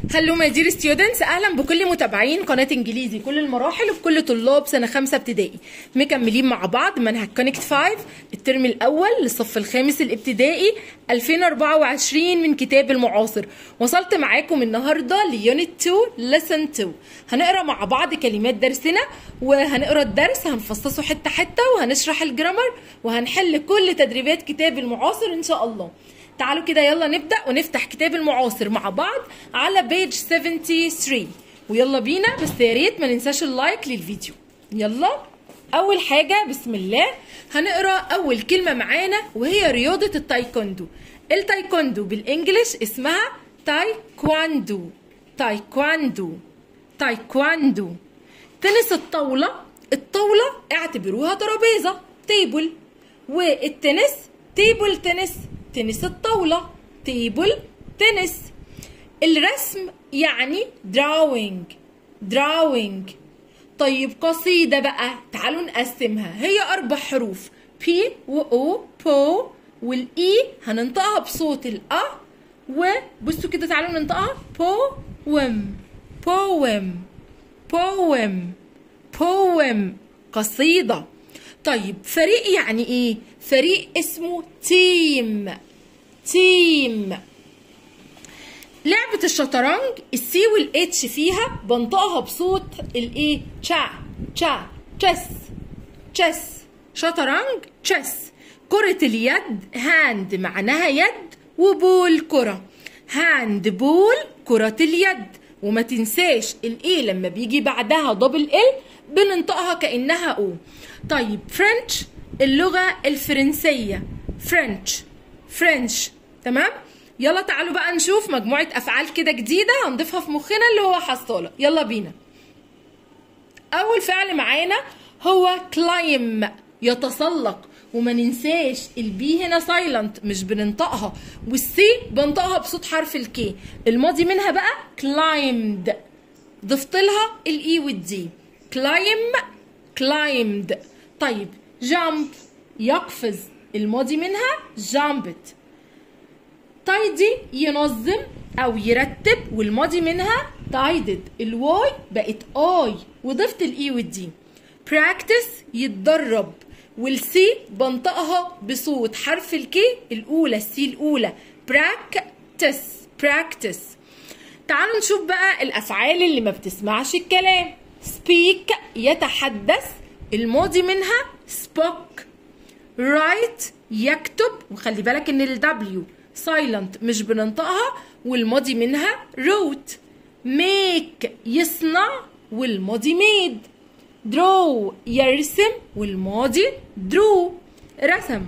هلو ماي دير ستودنتس اهلا بكل متابعين قناه انجليزي كل المراحل وبكل طلاب سنه خمسه ابتدائي مكملين مع بعض منهج كونكت 5 الترم الاول للصف الخامس الابتدائي 2024 من كتاب المعاصر وصلت معاكم النهارده ليونت 2 لسن 2 هنقرا مع بعض كلمات درسنا وهنقرا الدرس هنفصصه حته حته وهنشرح الجرامر وهنحل كل تدريبات كتاب المعاصر ان شاء الله تعالوا كده يلا نبدأ ونفتح كتاب المعاصر مع بعض على بيج 73 ويلا بينا بس يا ريت ما ننساش اللايك للفيديو يلا أول حاجة بسم الله هنقرا أول كلمة معانا وهي رياضة التايكوندو التايكوندو بالإنجلش اسمها تايكواندو تايكواندو تايكواندو تنس الطاولة الطاولة اعتبروها ترابيزة تيبل والتنس تيبل تنس تنس الطاولة تيبل تنس الرسم يعني drawing drawing طيب قصيدة بقى تعالوا نقسمها هي أربع حروف P و O بو والإي هننطقها بصوت الأ وبصوا كده تعالوا ننطقها poem poem poem poem قصيدة طيب فريق يعني ايه فريق اسمه تيم تيم لعبة الشطرنج السي والاتش فيها بنطقها بصوت الايه تشا تشا تشس تشس شطرنج تشس كرة اليد هاند معناها يد وبول كرة هاند بول كرة اليد وما تنساش الايه لما بيجي بعدها دبل ال بننطقها كانها او طيب فرنش اللغه الفرنسيه فرنش فرنش تمام يلا تعالوا بقى نشوف مجموعه افعال كده جديده هنضيفها في مخنا اللي هو حصاله يلا بينا اول فعل معانا هو كلايم يتسلق وما ننساش البي هنا سايلنت مش بننطقها والسي بنطقها بصوت حرف الكي الماضي منها بقى كلايمد ضفت لها الاي والدي كلايم كلايمد طيب جامب يقفز الماضي منها جامبت تايدي ينظم او يرتب والماضي منها تايدد الواي بقت اي وضفت الاي والدي براكتس يتدرب والسي بنطقها بصوت حرف الكي الاولى السي الاولى براكتس براكتس تعالوا نشوف بقى الافعال اللي ما بتسمعش الكلام speak يتحدث الماضي منها spoke write يكتب وخلي بالك ان ال W silent مش بننطقها والماضي منها wrote make يصنع والماضي made draw يرسم والماضي drew رسم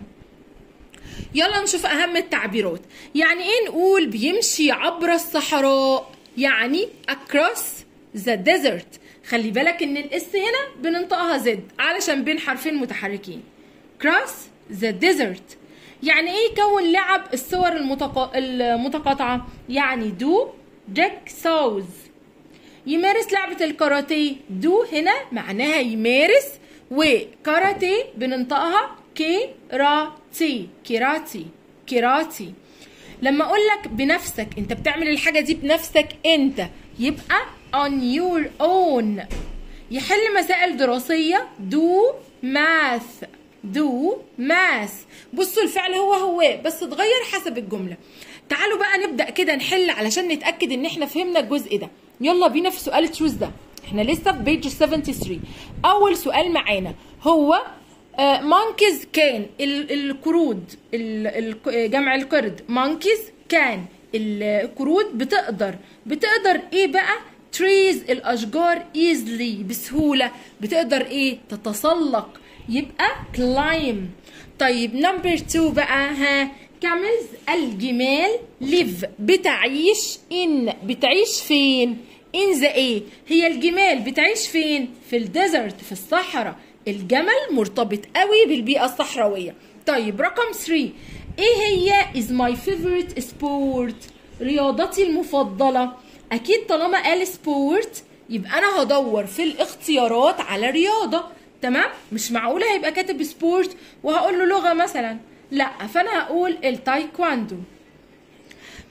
يلا نشوف اهم التعبيرات يعني ايه نقول بيمشي عبر الصحراء يعني across the desert خلي بالك ان الاس هنا بننطقها زد علشان بين حرفين متحركين cross the desert يعني ايه يكون لعب الصور المتقا... المتقاطعة يعني دو جاك سوز يمارس لعبة الكاراتيه دو هنا معناها يمارس وكاراتيه بننطقها كيراتي كيراتي كيراتي لما اقول لك بنفسك انت بتعمل الحاجة دي بنفسك انت يبقى on your own يحل مسائل دراسية do math do math بصوا الفعل هو هو بس اتغير حسب الجملة تعالوا بقى نبدأ كده نحل علشان نتأكد ان احنا فهمنا الجزء ده يلا بينا في سؤال تشوز ده احنا لسه في بيج 73 اول سؤال معانا هو مونكيز كان القرود جمع القرد مونكيز كان القرود بتقدر بتقدر ايه بقى trees الاشجار easily بسهوله بتقدر ايه تتسلق يبقى climb طيب نمبر 2 بقى ها كاملز الجمال live بتعيش in بتعيش فين in the ايه هي الجمال بتعيش فين في الديزرت في الصحراء الجمل مرتبط قوي بالبيئه الصحراويه طيب رقم 3 ايه هي is my favorite sport رياضتي المفضله اكيد طالما قال سبورت يبقى انا هدور في الاختيارات على رياضه تمام مش معقوله هيبقى كاتب سبورت وهقول له لغه مثلا لا فانا هقول التايكواندو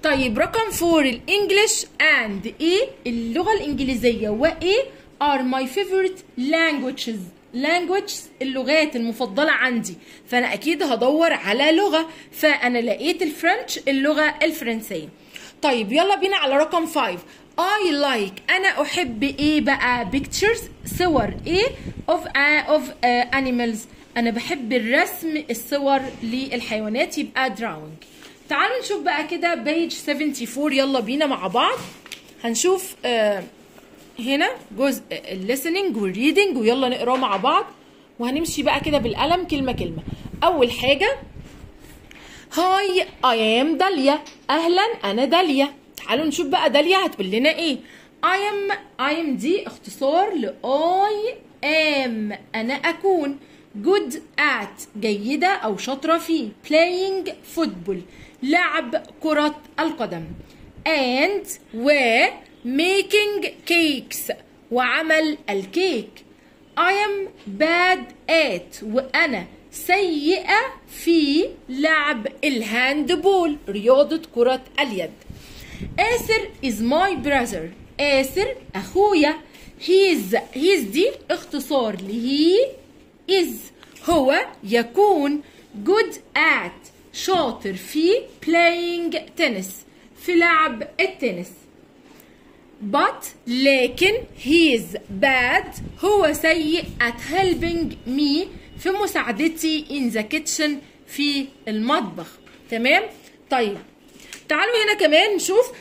طيب رقم فور الانجليش اند ايه اللغه الانجليزيه وايه are my favorite languages languages اللغات المفضلة عندي فأنا أكيد هدور على لغة فأنا لقيت الفرنش اللغة الفرنسية طيب يلا بينا على رقم 5 I like أنا أحب إيه بقى pictures صور إيه of uh, of uh, animals أنا بحب الرسم الصور للحيوانات يبقى drawing تعالوا نشوف بقى كده page 74 يلا بينا مع بعض هنشوف آه هنا جزء الليسننج والريدنج ويلا نقراه مع بعض وهنمشي بقى كده بالقلم كلمة كلمة أول حاجة هاي اي ام داليا أهلا أنا داليا تعالوا نشوف بقى داليا هتقول لنا إيه I am I am دي اختصار ل I am أنا أكون good at جيدة أو شاطرة في playing football لعب كرة القدم and و making cakes وعمل الكيك I am bad at وأنا سيئة في لعب الهاندبول رياضة كرة اليد آسر is my brother آسر أخويا he's he's دي اختصار ل he is هو يكون good at شاطر في playing tennis في لعب التنس but لكن he is bad هو سيء at helping me في مساعدتي in the kitchen في المطبخ تمام طيب تعالوا هنا كمان نشوف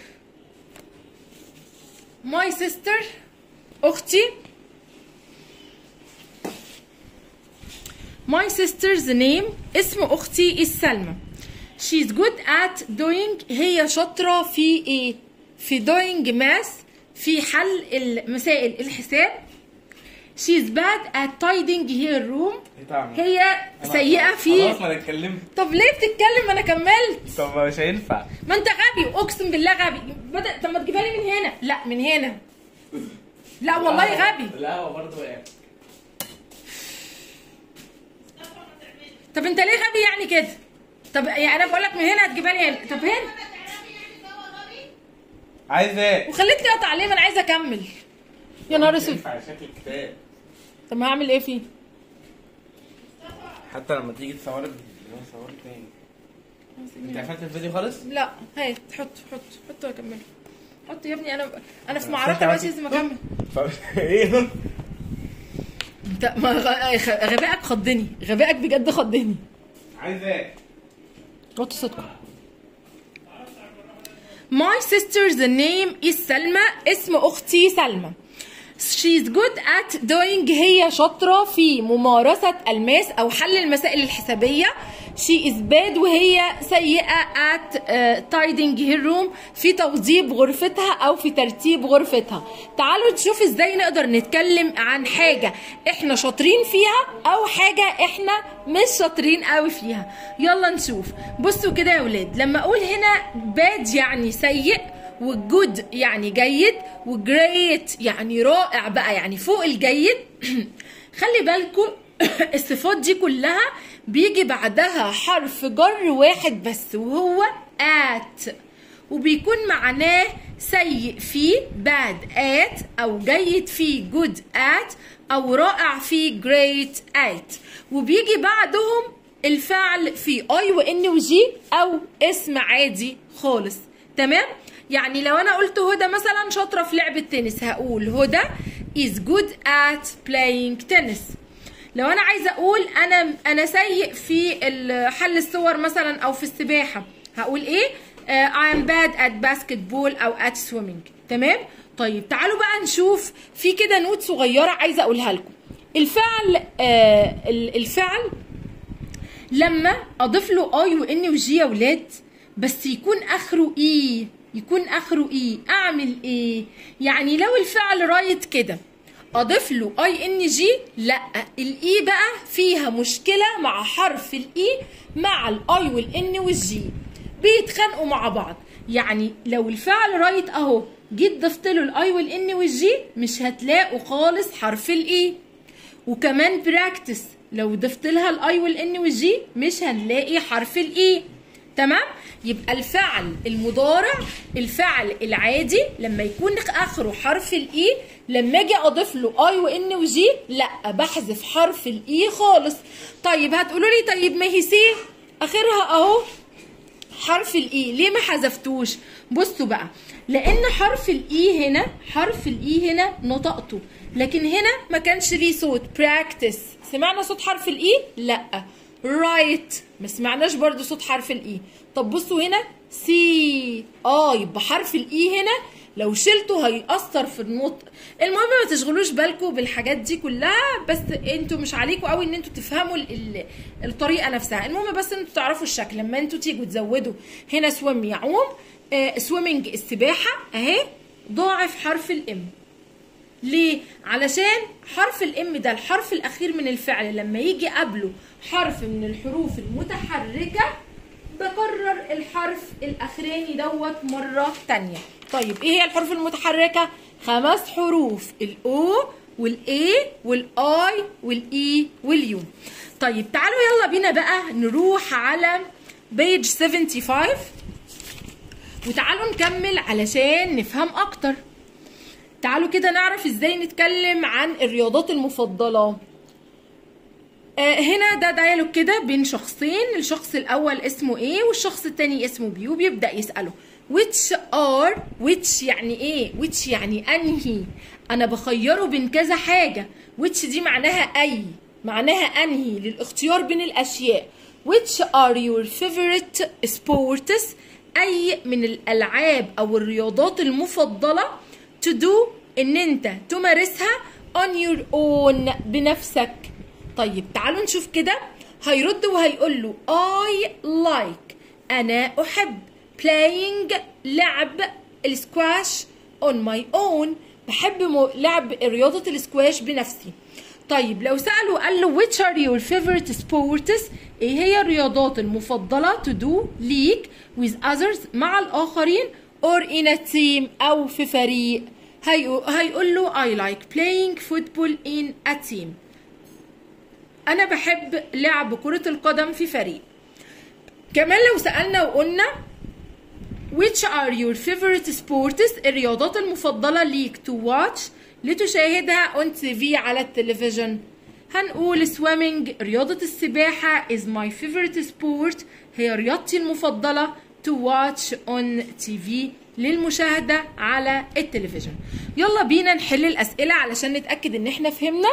my sister اختي my sister's name اسم اختي السلمى she's good at doing هي شاطرة في ايه في doing math في حل المسائل الحساب she's bad at tidying her room هي سيئة في خلاص ما انا اتكلمت طب ليه بتتكلم ما انا كملت طب مش هينفع ما انت غبي اقسم بالله غبي بدأ طب ما تجيبها لي من هنا لا من هنا لا والله غبي لا هو برضه وقع طب انت ليه غبي يعني كده طب يعني انا بقول لك من هنا هتجيبها لي هنا طب هنا عايز ايه؟ وخليتني اقطع ليه ما انا عايزه اكمل يا نهار مش اسود هينفع شكل الكتاب طب ما هعمل ايه فيه حتى لما تيجي تصوري صوري تاني انت قفلت الفيديو خالص؟ لا هات حط حط حط واكمل حط يا ابني انا انا في أنت معركه بس عملت- لازم اكمل ايه؟ انت ما غ- غ- غبائك خضني غبائك بجد خضني عايز ايه؟ وطي صوتكم My sister's name is سلمى اسم أختي سلمى She's good at doing هي شاطرة في ممارسة الماس أو حل المسائل الحسابية She is bad وهي سيئة at uh, tidying her room في توضيب غرفتها أو في ترتيب غرفتها تعالوا نشوف ازاي نقدر نتكلم عن حاجة احنا شاطرين فيها أو حاجة احنا مش شاطرين قوي فيها يلا نشوف بصوا كده يا ولاد لما أقول هنا bad يعني سيء وجود يعني جيد وجريت يعني رائع بقى يعني فوق الجيد خلي بالكم الصفات دي كلها بيجي بعدها حرف جر واحد بس وهو at وبيكون معناه سيء فيه bad at او جيد فيه good at او رائع فيه great at وبيجي بعدهم الفعل في اي وان وجي او اسم عادي خالص تمام يعني لو انا قلت هدى مثلا شاطره في لعب التنس هقول هدى is good at playing tennis لو انا عايزه اقول انا انا سيء في ال- حل الصور مثلا او في السباحه هقول ايه آه، I am bad at basketball او at swimming تمام طيب تعالوا بقى نشوف في كده نوت صغيره عايزه اقولها لكم الفعل آه ال- الفعل لما اضيف له اي وان وجي يا ولاد بس يكون اخره ايه يكون اخره ايه اعمل ايه يعني لو الفعل رايت كده اضيف له اي ان جي لا الاي بقى فيها مشكله مع حرف الاي مع الاي والان والجي بيتخانقوا مع بعض يعني لو الفعل رايت اهو جيت ضفت له الاي والان والجي مش هتلاقوا خالص حرف الاي وكمان براكتس لو ضفت لها الاي والان والجي مش هنلاقي حرف الاي تمام يبقى الفعل المضارع الفعل العادي لما يكون اخره حرف الاي لما اجي اضيف له اي وان وجي لا بحذف حرف الاي خالص طيب هتقولوا لي طيب ما هي سي اخرها اهو حرف الاي ليه ما حذفتوش بصوا بقى لان حرف الاي هنا حرف الاي هنا نطقته لكن هنا ما كانش ليه صوت براكتس سمعنا صوت حرف الاي لا رايت ما سمعناش برضو صوت حرف الاي طب بصوا هنا سي اه يبقى حرف الاي هنا لو شلته هيأثر في النطق المهم ما تشغلوش بالكم بالحاجات دي كلها بس انتوا مش عليكم قوي ان انتوا تفهموا ال ال الطريقه نفسها المهم بس انتوا تعرفوا الشكل لما انتوا تيجوا تزودوا هنا سويم يعوم آه سويمنج السباحه اهي ضاعف حرف الام ليه؟ علشان حرف الام ده الحرف الاخير من الفعل لما يجي قبله حرف من الحروف المتحركه بكرر الحرف الاخراني دوت مره تانية طيب ايه هي الحروف المتحركه خمس حروف الاو والاي والاي والاي واليو طيب تعالوا يلا بينا بقى نروح على بيج 75 وتعالوا نكمل علشان نفهم اكتر تعالوا كده نعرف ازاي نتكلم عن الرياضات المفضله آه هنا ده ديالوج كده بين شخصين الشخص الاول اسمه ايه والشخص التاني اسمه بي وبيبدا يساله which are which يعني ايه which يعني انهي انا بخيره بين كذا حاجه which دي معناها اي معناها انهي للاختيار بين الاشياء which are your favorite sports اي من الالعاب او الرياضات المفضله to do ان انت تمارسها on your own بنفسك طيب تعالوا نشوف كده هيرد وهيقول له I like أنا أحب playing لعب السكواش on my own بحب م- لعب رياضة السكواش بنفسي طيب لو سأله قال له which are your favorite sports ايه هي الرياضات المفضلة to do ليك with others مع الآخرين or in a team أو في فريق هيقو- هيقول له I like playing football in a team انا بحب لعب كرة القدم في فريق كمان لو سألنا وقلنا which are your favorite sports الرياضات المفضلة ليك to watch لتشاهدها on TV على التلفزيون هنقول swimming رياضة السباحة is my favorite sport هي رياضتي المفضلة to watch on TV للمشاهدة على التلفزيون يلا بينا نحل الأسئلة علشان نتأكد ان احنا فهمنا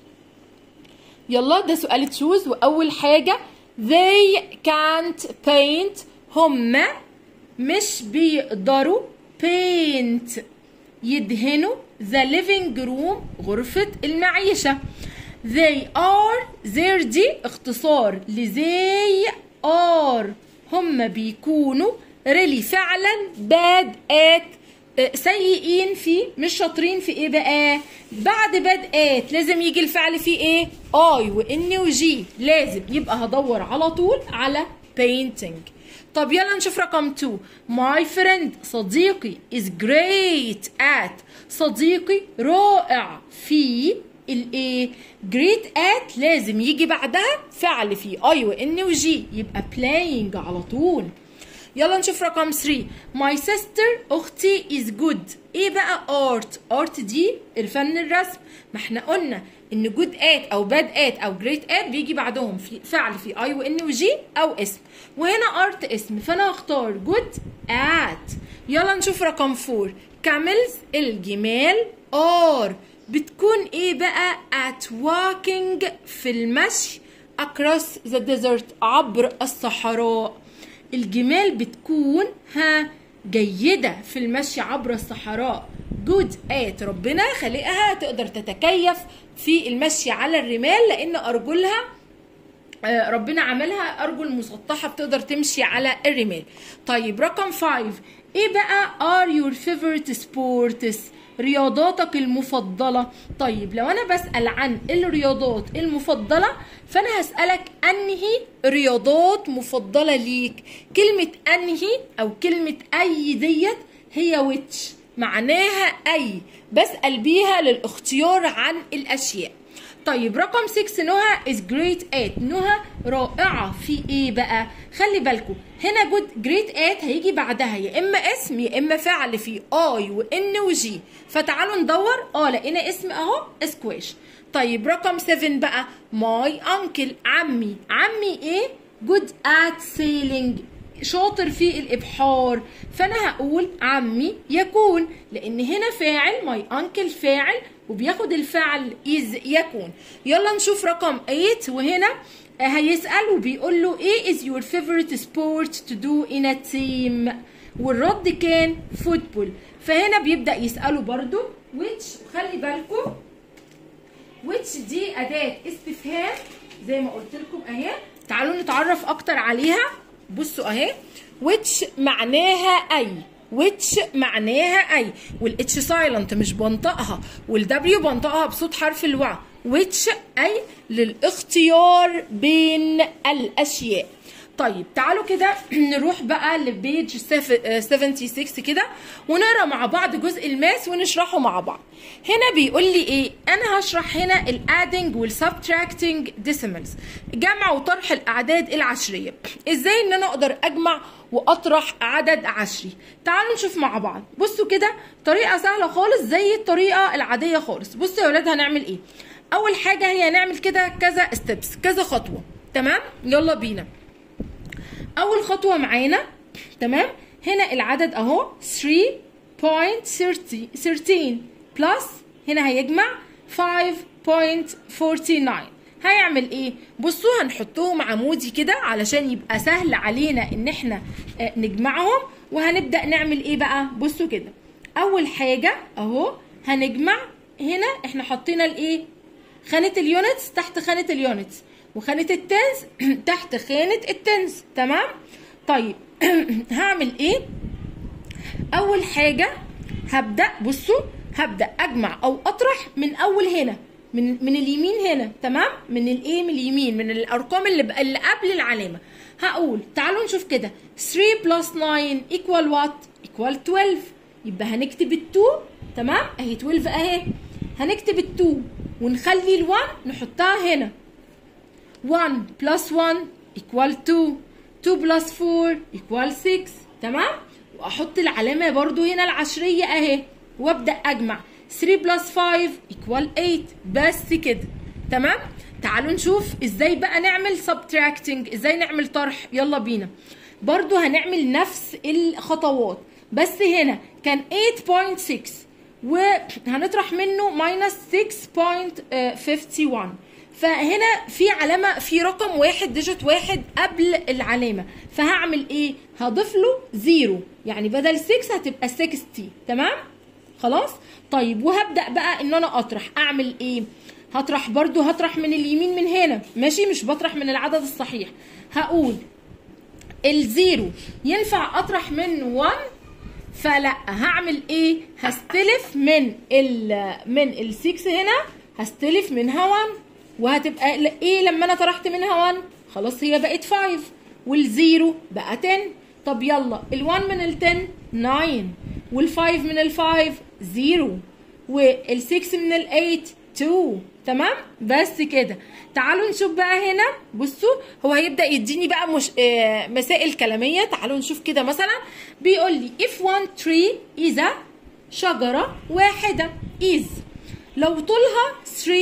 يلا ده سؤال تشوز واول حاجه they can't paint هما مش بيقدروا paint يدهنوا the living room غرفة المعيشة they are their دي اختصار ل they are هما بيكونوا really فعلا bad at سيئين فيه مش شاطرين في ايه بقى بعد بدءات لازم يجي الفعل فيه ايه اي وان وجي لازم يبقى هدور على طول على painting طب يلا نشوف رقم 2 my friend صديقي is great at صديقي رائع في الايه great at لازم يجي بعدها فعل فيه اي وان وجي يبقى playing على طول يلا نشوف رقم 3 my sister اختي is good ايه بقى art art دي الفن الرسم ما احنا قلنا ان good at او bad at او great at بيجي بعدهم في فعل في اي وان وجي او اسم وهنا art اسم فانا هختار good at يلا نشوف رقم 4 camels الجمال are بتكون ايه بقى at walking في المشي across the desert عبر الصحراء الجمال بتكون ها جيدة في المشي عبر الصحراء جود آت ربنا خلقها تقدر تتكيف في المشي على الرمال لأن أرجلها آه، ربنا عملها أرجل مسطحة بتقدر تمشي على الرمال طيب رقم 5 ايه بقى are your favorite sports رياضاتك المفضلة طيب لو أنا بسأل عن الرياضات المفضلة فأنا هسألك أنهي رياضات مفضلة ليك كلمة أنهي أو كلمة أي ديت هي which معناها أي بسأل بيها للاختيار عن الأشياء طيب رقم 6 نهى is great at نهى رائعة في ايه بقى خلي بالكم هنا جود great at هيجي بعدها يا اما اسم يا اما فعل في اي وان وجي فتعالوا ندور اه لقينا اسم اهو سكواش طيب رقم 7 بقى ماي انكل عمي عمي ايه good at sailing شاطر في الابحار فانا هقول عمي يكون لان هنا فاعل ماي انكل فاعل وبياخد الفعل از يكون يلا نشوف رقم 8 وهنا هيسأل وبيقول له ايه is your favorite sport to do in a team والرد كان فوتبول فهنا بيبدأ يسأله برضو which خلي بالكم which دي أداة استفهام زي ما قلت لكم اهي تعالوا نتعرف أكتر عليها بصوا اهي which معناها أي which معناها أي والاتش سايلنت مش بنطقها والدبليو بنطقها بصوت حرف الوا which أي للاختيار بين الأشياء طيب تعالوا كده نروح بقى لبيج 76 كده ونقرا مع بعض جزء الماس ونشرحه مع بعض هنا بيقول لي ايه انا هشرح هنا الادنج والسبتراكتنج ديسيمالز جمع وطرح الاعداد العشريه ازاي ان انا اقدر اجمع واطرح عدد عشري تعالوا نشوف مع بعض بصوا كده طريقه سهله خالص زي الطريقه العاديه خالص بصوا يا ولاد هنعمل ايه اول حاجه هي نعمل كده كذا ستيبس كذا خطوه تمام يلا بينا اول خطوه معانا تمام هنا العدد اهو 3.13 بلس هنا هيجمع 5.49 هيعمل ايه بصوا هنحطهم عمودي كده علشان يبقى سهل علينا ان احنا نجمعهم وهنبدا نعمل ايه بقى بصوا كده اول حاجه اهو هنجمع هنا احنا حطينا الايه خانه اليونتس تحت خانه اليونتس وخانة التنس تحت خانة التنس تمام طيب هعمل ايه اول حاجة هبدأ بصوا هبدأ اجمع او اطرح من اول هنا من من اليمين هنا تمام من الايه من اليمين من الارقام اللي بقى اللي قبل العلامة هقول تعالوا نشوف كده 3 بلس 9 equal what equal 12 يبقى هنكتب ال 2 تمام اهي 12 اهي هنكتب ال 2 ونخلي ال 1 نحطها هنا 1 plus 1 equal 2 2 plus 4 equal 6 تمام واحط العلامه برضو هنا العشريه اهي وابدا اجمع 3 plus 5 equal 8 بس كده تمام تعالوا نشوف ازاي بقى نعمل subtracting ازاي نعمل طرح يلا بينا برضو هنعمل نفس الخطوات بس هنا كان 8.6 وهنطرح منه minus 6.51 فهنا في علامة في رقم واحد ديجيت واحد قبل العلامة فهعمل ايه؟ هضيف له زيرو يعني بدل 6 هتبقى 60 تمام؟ خلاص؟ طيب وهبدأ بقى ان انا اطرح اعمل ايه؟ هطرح برضو هطرح من اليمين من هنا ماشي مش بطرح من العدد الصحيح هقول الزيرو ينفع اطرح منه 1 فلا هعمل ايه هستلف من ال من ال 6 هنا هستلف منها 1 وهتبقى ايه لما انا طرحت منها 1 خلاص هي بقت 5 والزيرو بقى 10 طب يلا ال1 من ال10 9 وال5 من ال5 0 وال6 من ال8 2 تمام بس كده تعالوا نشوف بقى هنا بصوا هو هيبدا يديني بقى مش آه مسائل كلاميه تعالوا نشوف كده مثلا بيقول لي if one tree is a شجره واحده is لو طولها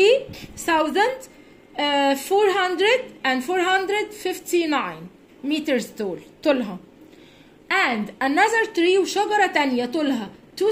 3400 and 459 meters tall طولها and another tree وشجرة تانية طولها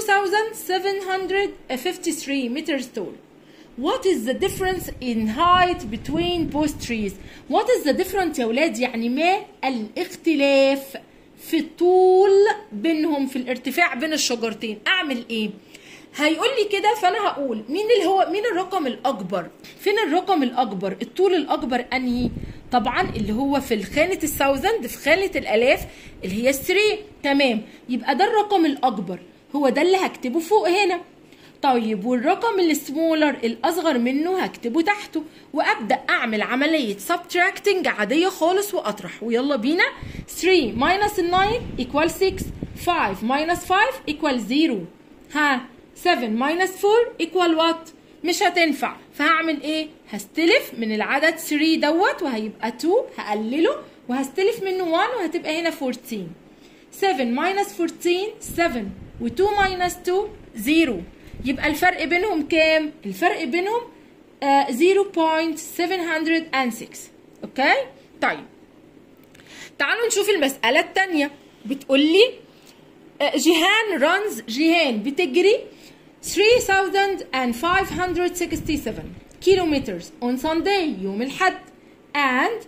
2753 meters tall What is the difference in height between both trees? What is the difference يا ولاد يعني ما الاختلاف في الطول بينهم في الارتفاع بين الشجرتين أعمل إيه؟ هيقول لي كده فانا هقول مين اللي هو مين الرقم الاكبر فين الرقم الاكبر الطول الاكبر انهي طبعا اللي هو في الخانه الثاوزند في خانه الالاف اللي هي 3 تمام يبقى ده الرقم الاكبر هو ده اللي هكتبه فوق هنا طيب والرقم السمولر الاصغر منه هكتبه تحته وابدا اعمل عمليه سبتراكتنج عاديه خالص واطرح ويلا بينا 3 minus 9 equal 6 5 minus 5 equal 0 ها 7 minus 4 equal what مش هتنفع فهعمل ايه هستلف من العدد 3 دوت وهيبقى 2 هقلله وهستلف منه 1 وهتبقى هنا 14 7 minus 14 7 و2 minus 2 0 يبقى الفرق بينهم كام الفرق بينهم آه 0.706 اوكي طيب تعالوا نشوف المسألة التانية بتقول لي آه، جيهان رانز جيهان بتجري 3567 كيلومتر on Sunday يوم الحد and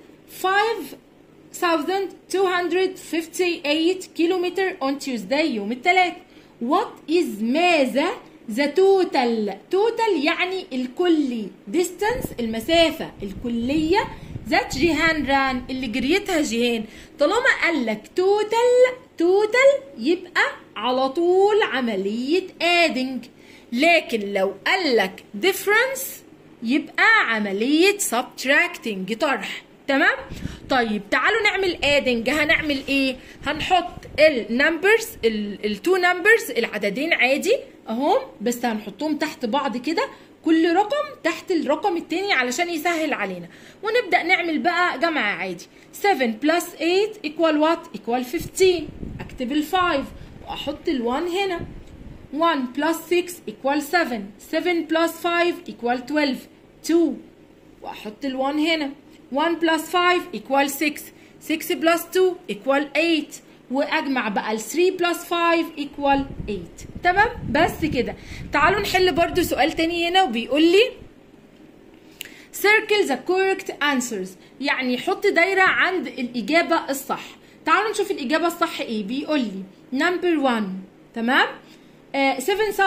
5258 كيلومتر on Tuesday يوم الثلاث what is ماذا the total total يعني الكلي distance المسافة الكلية ذات جيهان ران اللي جريتها جيهان طالما قال لك total total يبقى على طول عملية adding لكن لو قال لك difference يبقى عملية subtracting طرح تمام طيب تعالوا نعمل adding هنعمل ايه هنحط النمبرز التو نمبرز العددين عادي اهم بس هنحطهم تحت بعض كده كل رقم تحت الرقم التاني علشان يسهل علينا ونبدأ نعمل بقى جمع عادي 7 plus 8 equal what equal 15 اكتب ال 5 واحط ال 1 هنا 1 plus 6 equal 7 7 plus 5 equal 12 2 واحط ال 1 هنا 1 plus 5 equal 6 6 plus 2 equal 8 واجمع بقى ال 3 plus 5 equal 8 تمام بس كده تعالوا نحل برضو سؤال تاني هنا وبيقول لي circle the correct answers يعني حط دايرة عند الإجابة الصح تعالوا نشوف الإجابة الصح إيه بيقول لي number 1 تمام آه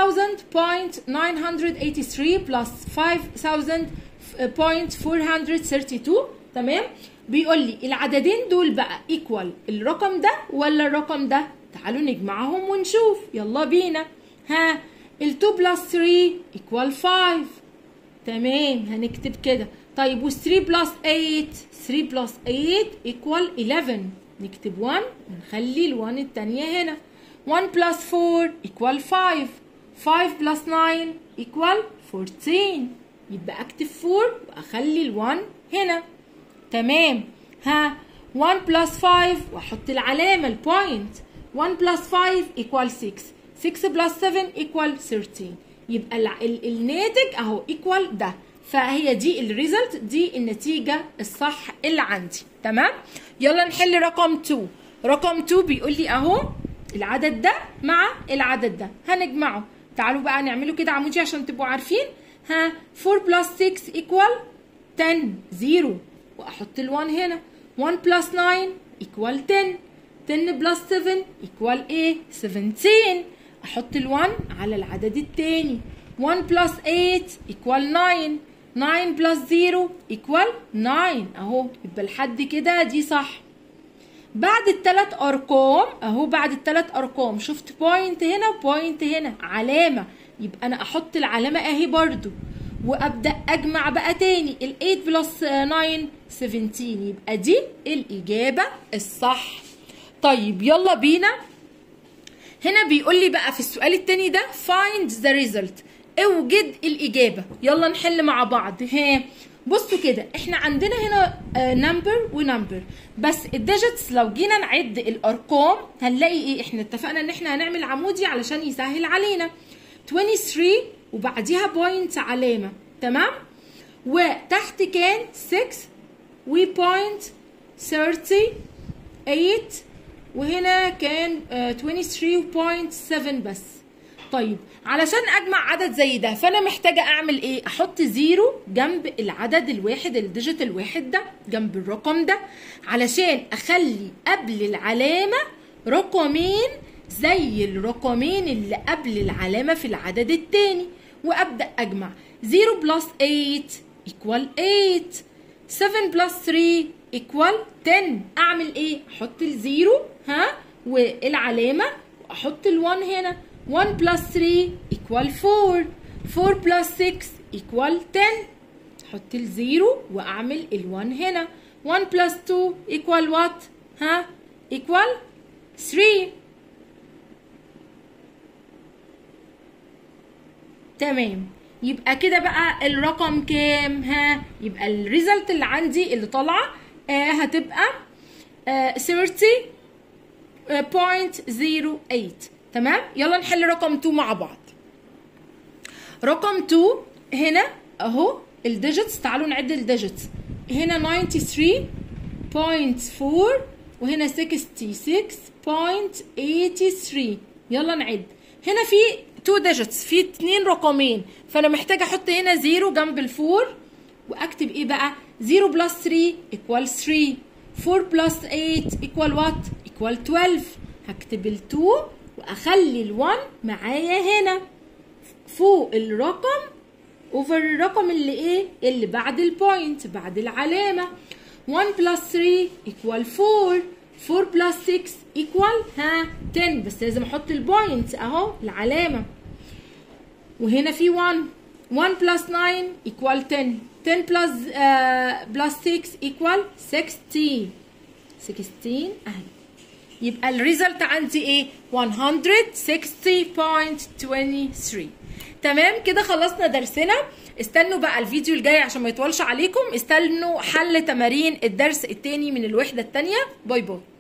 7000.983 plus 5000.432 تمام بيقول لي العددين دول بقى equal الرقم ده ولا الرقم ده تعالوا نجمعهم ونشوف يلا بينا ها ال 2 plus 3 equal 5 تمام هنكتب كده طيب وال 3 plus 8 3 plus 8 equal 11 نكتب 1 ونخلي ال 1 التانية هنا 1 plus 4 equal 5 5 plus 9 equal 14 يبقى اكتب 4 واخلي ال 1 هنا تمام ها 1 plus 5 واحط العلامة البوينت 1 plus 5 equal 6 6 plus 7 equal 13 يبقى ال ال الناتج اهو equal ده فهي دي الريزلت دي النتيجة الصح اللي عندي تمام يلا نحل رقم 2 رقم 2 بيقول لي اهو العدد ده مع العدد ده هنجمعه تعالوا بقى نعمله كده عمودي عشان تبقوا عارفين ها 4 plus 6 equal 10 0 واحط ال 1 هنا 1 plus 9 equal 10 10 plus 7 equal ايه 17 احط ال 1 على العدد التاني 1 plus 8 equal 9 9 plus 0 equal 9 اهو يبقى لحد كده دي صح بعد الثلاث ارقام اهو بعد الثلاث ارقام شفت بوينت هنا وبوينت هنا علامه يبقى انا احط العلامه اهي برضو وابدا اجمع بقى تاني ال 8 بلس 9 17 يبقى دي الاجابه الصح طيب يلا بينا هنا بيقول لي بقى في السؤال التاني ده find the result اوجد الاجابه يلا نحل مع بعض ها بصوا كده احنا عندنا هنا نمبر ونمبر بس الديجيتس لو جينا نعد الارقام هنلاقي ايه احنا اتفقنا ان احنا هنعمل عمودي علشان يسهل علينا 23 وبعديها بوينت علامه تمام وتحت كان 6 وبوينت 38 وهنا كان آه، 23.7 بس طيب علشان اجمع عدد زي ده فانا محتاجه اعمل ايه احط زيرو جنب العدد الواحد الديجيت الواحد ده جنب الرقم ده علشان اخلي قبل العلامه رقمين زي الرقمين اللي قبل العلامه في العدد التاني وابدا اجمع 0 بلس 8 equal 8 7 بلس 3 equal 10 اعمل ايه احط الزيرو ها والعلامه واحط ال1 هنا 1 بلس 3 equal 4 4 بلس 6 equal 10 احط الزيرو واعمل ال1 هنا 1 بلس 2 equal what ها equal 3 تمام يبقى كده بقى الرقم كام ها يبقى الريزلت اللي عندي اللي طالعه آه هتبقى آه 30.08 تمام يلا نحل رقم 2 مع بعض رقم 2 هنا اهو الديجيتس تعالوا نعد الديجيتس هنا 93.4 وهنا 66.83 يلا نعد هنا في 2 ديجيتس في اتنين رقمين فانا محتاجه احط هنا 0 جنب الفور واكتب ايه بقى 0 بلس 3 equal 3 4 بلس 8 equal what equal 12 هكتب ال 2 واخلي ال 1 معايا هنا فوق الرقم اوفر الرقم اللي ايه اللي بعد البوينت بعد العلامه 1 بلس 3 equal 4 4 بلس 6 equal ها 10 بس لازم احط البوينت اهو العلامه وهنا في 1 1 بلس 9 equal 10 10 بلس بلس 6 equal 60 16 اهي يبقى الريزلت عندي ايه 160.23 تمام كده خلصنا درسنا استنوا بقى الفيديو الجاي عشان ما يطولش عليكم استنوا حل تمارين الدرس التاني من الوحدة التانية باي باي